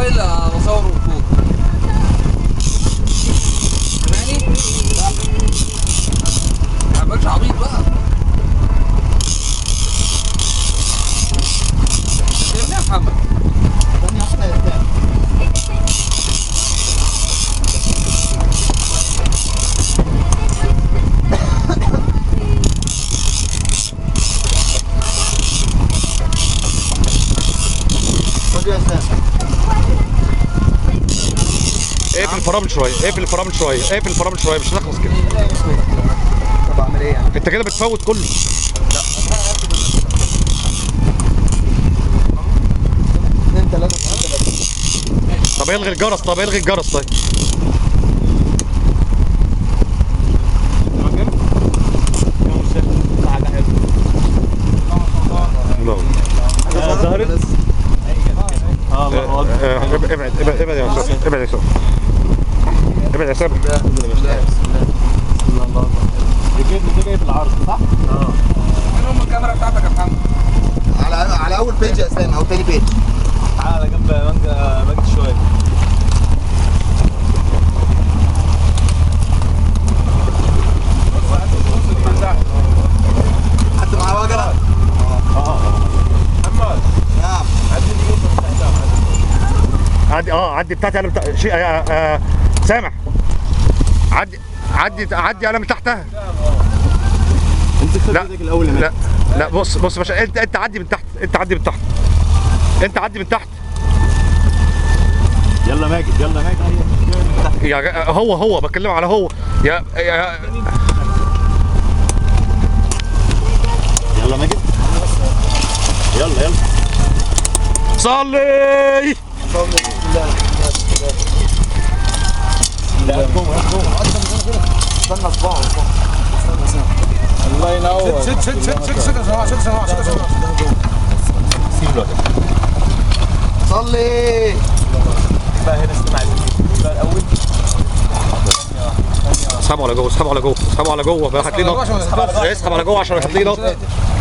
الموبايل اصوره فوق سامعني؟ ما تعملش عبيط بقى فهمني يا محمد خد يا اسلام اقفل الفرامل شويه اقفل الفرامل شويه اقفل الفرامل شويه مش هنخلص كده طب اعمل ايه يعني انت كده بتفوت كله اثنين ثلاثة ثلاثة طب الغي الجرس طب الغي الجرس طيب لا ظهرت اه الله اكبر آه، ابعد ابعد ابعد ابعد يا استاذ ابعد يا استاذ ابعد يا سامح دي جاي دي جاي في العرض صح؟ اه فين ام الكاميرا بتاعتك يا محمد؟ على على اول بيج يا اسلام او تاني بيج تعالى على جنب مجد مجد شويه حد معاه وجرة محمد نعم عايزين نجيب من تحتها عدي اه عدي بتاعتي انا بتاع شيء آه آه سامح عدي عدي عدي انا من تحتها انت خد لا. ايدك الاول يا لا لا بص بص يا باشا انت انت عدي من تحت انت عدي من تحت انت عدي من تحت يلا ماجد يلا ماجد هي جاي من تحت يا جا- هو هو بتكلم على هو يا يا يلا ماجد يلا يلا صلي لا قوم قوم استنى صباعه الله ينور شد شد شد شد شد يا جماعه شد يا جماعه شد يا جماعه سيب له صلي بقى هنا استمع بقى الاول اسحبوا على جوه اسحبوا على جوه اسحبوا على جوه بقى هات لي نقط اسحب على جوه عشان هات لي نقط